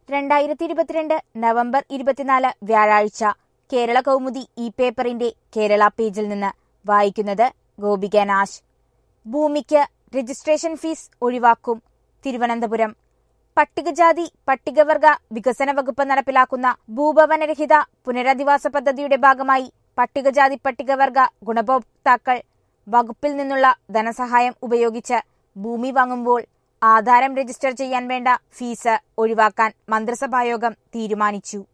രണ്ടായിരത്തി ഇരുപത്തിരണ്ട് നവംബർ ഇരുപത്തിനാല് വ്യാഴാഴ്ച കേരള കൗമുദി ഇ പേപ്പറിന്റെ കേരള പേജിൽ നിന്ന് വായിക്കുന്നത് ഗോപിക നാശ് ഭൂമിക്ക് രജിസ്ട്രേഷൻ ഫീസ് ഒഴിവാക്കും തിരുവനന്തപുരം പട്ടികജാതി പട്ടികവർഗ വികസന വകുപ്പ് നടപ്പിലാക്കുന്ന ഭൂഭവനരഹിത പുനരധിവാസ പദ്ധതിയുടെ ഭാഗമായി പട്ടികജാതി പട്ടികവർഗ ഗുണഭോക്താക്കൾ വകുപ്പിൽ നിന്നുള്ള ധനസഹായം ഉപയോഗിച്ച് ഭൂമി വാങ്ങുമ്പോൾ ആധാരം രജിസ്റ്റർ ചെയ്യാൻ വേണ്ട ഫീസ് ഒഴിവാക്കാൻ മന്ത്രിസഭായോഗം തീരുമാനിച്ചു